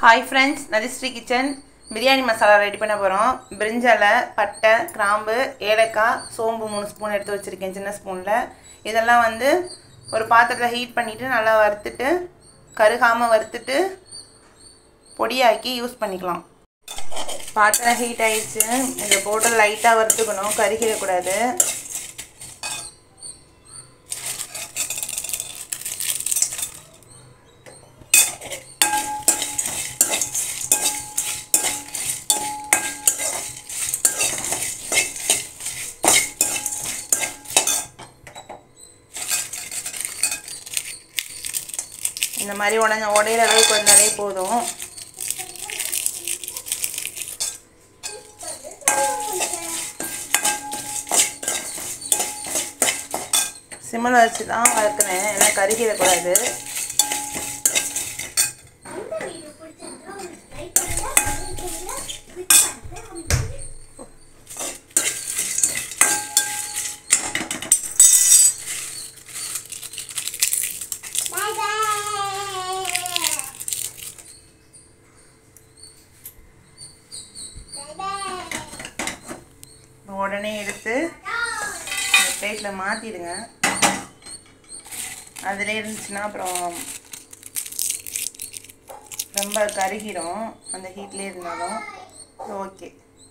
hi friends Nathisri kitchen biryani masala ready பண்ண போகிறோம் பிரிஞ்சலை பட்டை கிராம்பு ஏலக்காய் சோம்பு மூணு ஸ்பூன் எடுத்து வச்சுருக்கேன் சின்ன ஸ்பூனில் இதெல்லாம் வந்து ஒரு பாத்திரத்தில் ஹீட் பண்ணிவிட்டு நல்லா வறுத்துட்டு கருகாமல் வறுத்துட்டு பொடியாக்கி யூஸ் பண்ணிக்கலாம் பாத்திரம் ஹீட் ஆயிடுச்சு இதை போட்டு லைட்டாக வறுத்துக்கணும் கருகிடக்கூடாது இந்த மாதிரி உடஞ்ச உடையிற அளவுக்கு வந்தாலே போதும் சிம்மில் வச்சு தான் வறுக்கிறேன் ஏன்னா கருகிடக்கூடாது உடனே எடுத்து இந்த பிளேட்டில் மாற்றிடுங்க அதில் இருந்துச்சுன்னா அப்புறம் ரொம்ப கருகிடும் அந்த ஹீட்லேயே இருந்தாலும் ஓகே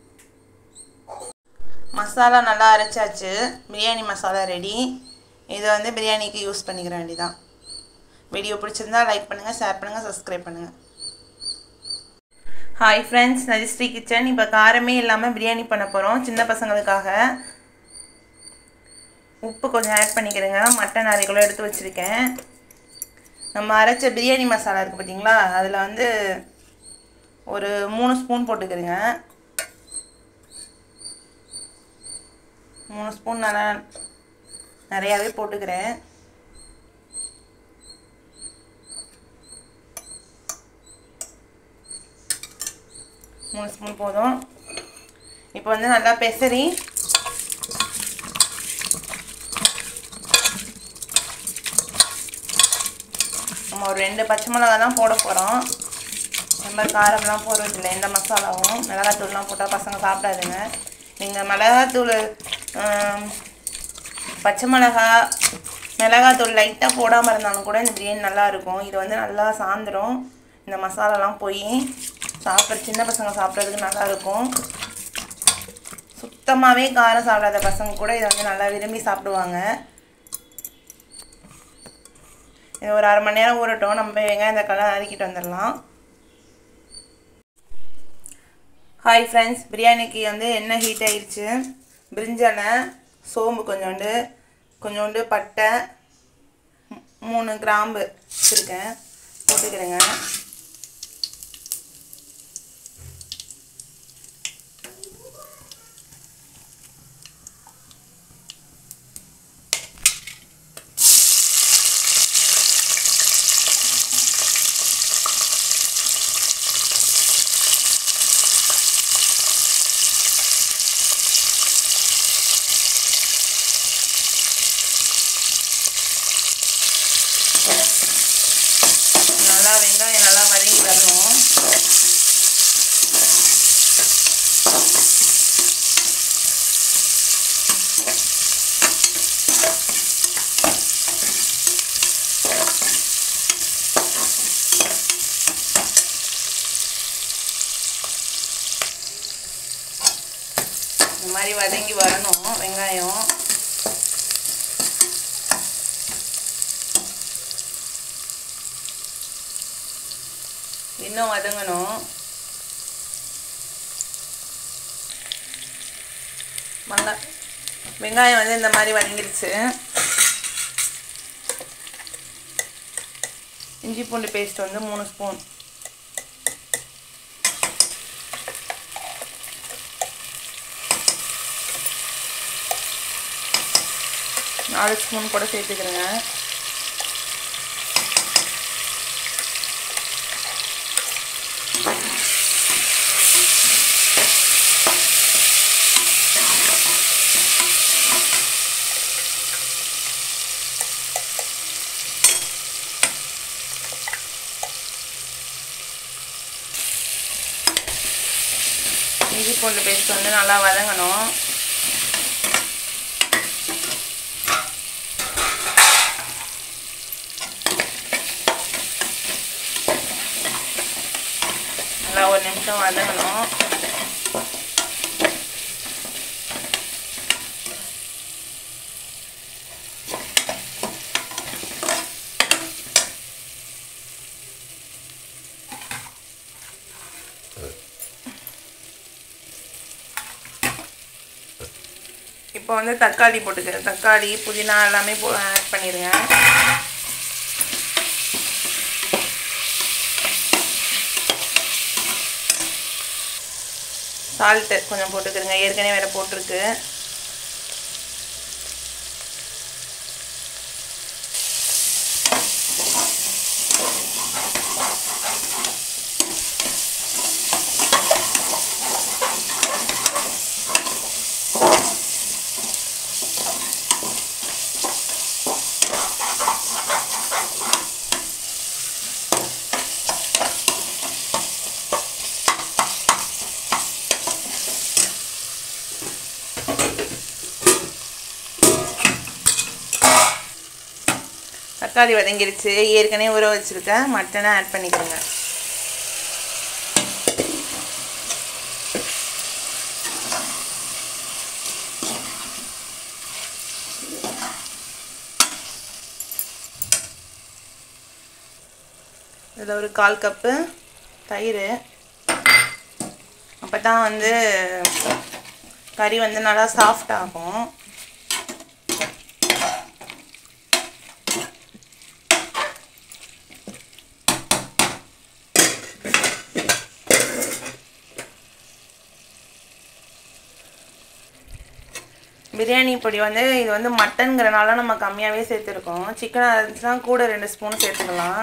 மசாலா நல்லா அரைச்சாச்சு பிரியாணி மசாலா ரெடி இதை வந்து பிரியாணிக்கு யூஸ் பண்ணிக்கிற வேண்டியதான் வீடியோ பிடிச்சிருந்தா லைக் பண்ணுங்கள் ஷேர் பண்ணுங்கள் சப்ஸ்கிரைப் பண்ணுங்கள் ஹாய் ஃப்ரெண்ட்ஸ் நதிஸ்ரீ கிச்சன் இப்போ காரமே இல்லாமல் பிரியாணி பண்ண போகிறோம் சின்ன பசங்களுக்காக உப்பு கொஞ்சம் ஆட் பண்ணிக்கிறேங்க மட்டன் அரை கிலோ எடுத்து வச்சுருக்கேன் நம்ம அரைச்ச பிரியாணி மசாலா இருக்குது பார்த்தீங்களா அதில் வந்து ஒரு மூணு ஸ்பூன் போட்டுக்கிறேங்க மூணு ஸ்பூன் நல்லா நிறையாவே போட்டுக்கிறேன் மூணு ஸ்பூன் போதும் இப்போ வந்து நல்லா பெசரி நம்ம ஒரு ரெண்டு பச்சை மிளகா தான் போட போகிறோம் ரொம்ப காரம்லாம் போடுறதில்ல எந்த மசாலாவும் மிளகாத்தூள்லாம் போட்டால் பசங்க சாப்பிடாதுங்க நீங்கள் மிளகாத்தூள் பச்சை மிளகா மிளகாத்தூள் லைட்டாக போடாமல் இருந்தாலும் கூட இந்த பிரியாணி நல்லாயிருக்கும் இது வந்து நல்லா சாந்துடும் இந்த மசாலாலாம் போய் சாப்பிட்ற சின்ன பசங்க சாப்பிட்றதுக்கு நல்லாயிருக்கும் சுத்தமாகவே காரம் சாப்பிடாத பசங்க கூட இதை வந்து நல்லா விரும்பி சாப்பிடுவாங்க இது ஒரு அரை மணி நேரம் ஊறட்டும் நம்ம போய் வெங்காயம் தக்காளி நறுக்கிட்டு வந்துடலாம் ஹாய் ஃப்ரெண்ட்ஸ் பிரியாணிக்கு வந்து எண்ணெய் ஹீட் ஆயிடுச்சு பிரிஞ்சலை சோம்பு கொஞ்சோண்டு கொஞ்சோண்டு பட்டை மூணு கிராம்பு வச்சுருக்கேன் போட்டுக்கிறேங்க நல்லா வெங்காயம் நல்லா வதங்கி வரணும் இந்த மாதிரி வதங்கி வரணும் வெங்காயம் இன்னும் வதங்கணும் மங்கா வெங்காயம் வந்து இந்த மாதிரி வதங்கிடுச்சு இஞ்சி பூண்டு பேஸ்ட் வந்து மூணு ஸ்பூன் நாலு ஸ்பூன் கூட சேர்த்துக்கிறேங்க இஞ்சி பூண்டு பேஸ்ட் வந்து நல்லா வதங்கணும் நல்லா ஒரு நிமிஷம் வதங்கணும் இப்போ வந்து தக்காளி போட்டுக்கிறேன் தக்காளி புதினா எல்லாமே போ ஆட் பண்ணிடுங்க சால்ட்டு கொஞ்சம் போட்டுக்கிறேங்க ஏற்கனவே வேறு போட்டிருக்கு தக்காளி வதங்கிருச்சு ஏற்கனவே ஊற வச்சுருக்கேன் மட்டனை ஆட் பண்ணிக்கோங்க இதில் ஒரு கால் கப்பு தயிர் அப்போ தான் வந்து கறி வந்து நல்லா சாஃப்ட் ஆகும் பிரியாணி பொடி வந்து இது வந்து மட்டன்கிறனால நம்ம கம்மியாகவே சேர்த்துருக்கோம் சிக்கனாக இருந்துச்சுன்னா கூட ரெண்டு ஸ்பூன் சேர்த்துக்கலாம்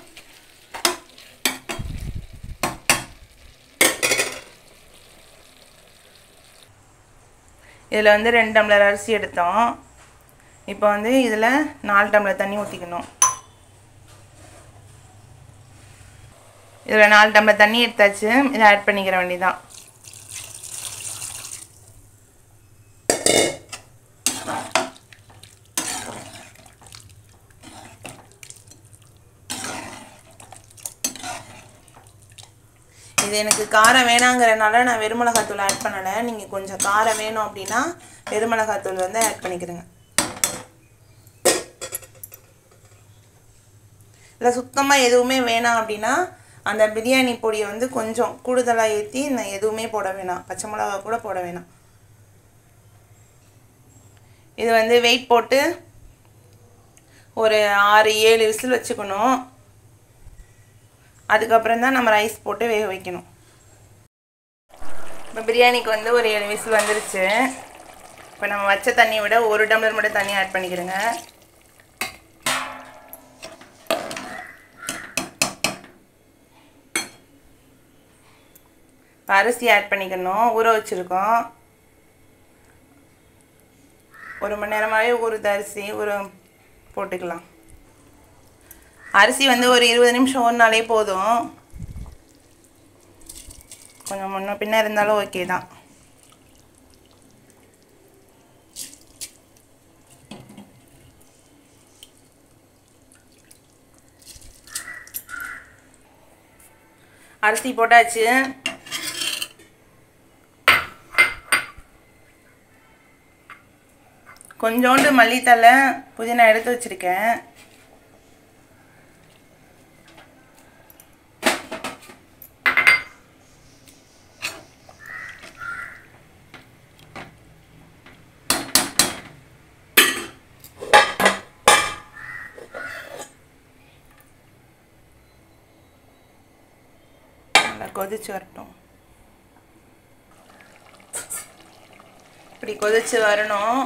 இதில் வந்து ரெண்டு டம்ளர் அரிசி எடுத்தோம் இப்போ வந்து இதில் நாலு டம்ளர் தண்ணி ஊற்றிக்கணும் இதில் நாலு டம்ளர் தண்ணி எடுத்தாச்சு இதை ஆட் பண்ணிக்கிற வேண்டியதான் இது எனக்கு காரம் வேணாங்கிறனால நான் வெறுமிளகாத்தூள் ஆட் பண்ணலை நீங்கள் கொஞ்சம் காரம் வேணும் அப்படின்னா வெறுமிளகாத்தூள் வந்து ஆட் பண்ணிக்கிறேங்க இல்லை சுத்தமாக எதுவுமே வேணாம் அப்படின்னா அந்த பிரியாணி பொடியை வந்து கொஞ்சம் கூடுதலாக ஏற்றி நான் எதுவுமே போட வேணாம் பச்சை மிளகா கூட போட வேணாம் இது வந்து வெயிட் போட்டு ஒரு ஆறு ஏழு விசில் வச்சுக்கணும் அதுக்கப்புறம் தான் நம்ம ரைஸ் போட்டு வேக வைக்கணும் இப்போ பிரியாணிக்கு வந்து ஒரு ஏழு விசில் வந்துருச்சு இப்போ நம்ம வச்ச தண்ணியை விட ஒரு டம்ளர் மட்டும் தண்ணி ஆட் பண்ணிக்கிறேங்க அரிசி ஆட் பண்ணிக்கணும் ஊற வச்சுருக்கோம் ஒரு மணி நேரமாகவே ஊறுது அரிசி ஊற போட்டுக்கலாம் அரிசி வந்து ஒரு இருபது நிமிஷம் ஊறினாலே போதும் கொஞ்சம் முன்ன பின்ன இருந்தாலும் ஓகே தான் அரிசி போட்டாச்சு கொஞ்சோண்டு மல்லித்தலை புதினா எடுத்து வச்சுருக்கேன் நல்லா கொதிச்சு வரட்டும் இப்படி கொதிச்சு வரணும்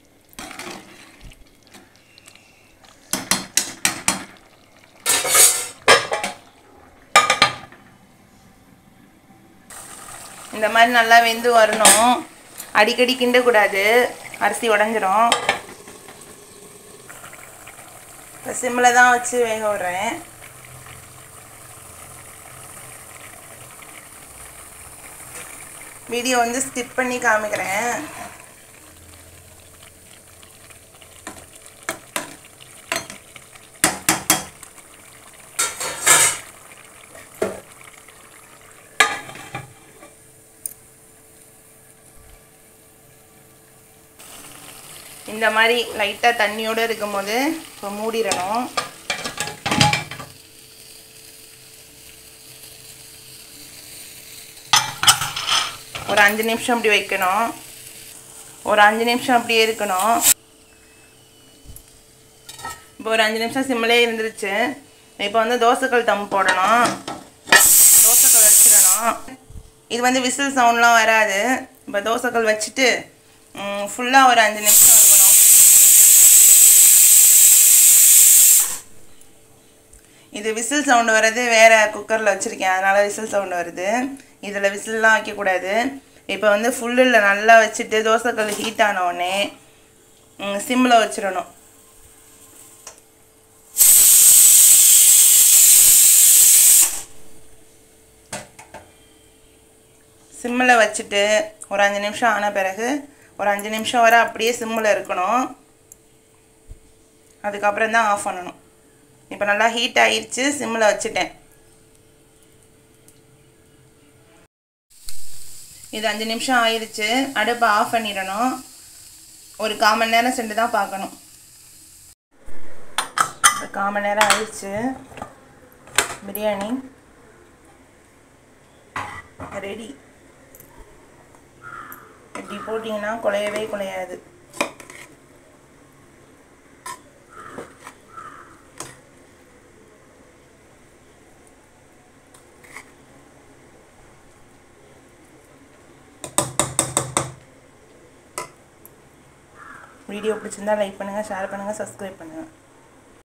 இந்த மாதிரி நல்லா வெந்து வரணும் அடிக்கடி கிண்டக்கூடாது அரிசி உடஞ்சிரும் இப்போ சிம்மில் தான் வச்சு வேக விட்றேன் வீடியோ வந்து ஸ்கிப் பண்ணி காமிக்கிறேன் இந்த மாதிரி லைட்டாக தண்ணியோடு இருக்கும்போது இப்போ மூடிடணும் ஒரு அஞ்சு நிமிஷம் அப்படி வைக்கணும் ஒரு அஞ்சு நிமிஷம் அப்படியே இருக்கணும் இப்போ ஒரு அஞ்சு நிமிஷம் சிம்மிலே இருந்துருச்சு இப்போ வந்து தோசைக்கல் தம் போடணும் தோசைக்கல் வச்சிடணும் இது வந்து விசில் சவுண்ட்லாம் வராது இப்போ தோசைக்கல் வச்சுட்டு ஃபுல்லாக ஒரு அஞ்சு நிமிஷம் இருக்கணும் இது விசில் சவுண்டு வர்றது வேறு குக்கரில் வச்சுருக்கேன் அதனால் விசில் சவுண்டு வருது இதில் விசில்லாம் வைக்கக்கூடாது இப்போ வந்து ஃபுல்லில் நல்லா வச்சுட்டு தோசைக்கல் ஹீட் ஆன உடனே சிம்மில் வச்சிடணும் சிம்மில் வச்சுட்டு ஒரு அஞ்சு நிமிஷம் ஆன பிறகு ஒரு அஞ்சு நிமிஷம் வரை அப்படியே சிம்மில் இருக்கணும் அதுக்கப்புறம் தான் ஆஃப் பண்ணணும் இப்போ நல்லா ஹீட் ஆயிடுச்சு சிம்மில் வச்சுட்டேன் இது அஞ்சு நிமிஷம் ஆயிடுச்சு அடுப்பை ஆஃப் பண்ணிடணும் ஒரு கால் மணி நேரம் சென்று தான் பார்க்கணும் இப்போ கால் மணி நேரம் ஆயிடுச்சு பிரியாணி ரெடி இப்படி போட்டிங்கன்னா குலையவே குலையாது வீடியோ பிடிச்சிருந்தா லைக் பண்ணுங்கள் ஷேர் பண்ணுங்கள் சப்ஸ்கிரைப் பண்ணுங்கள்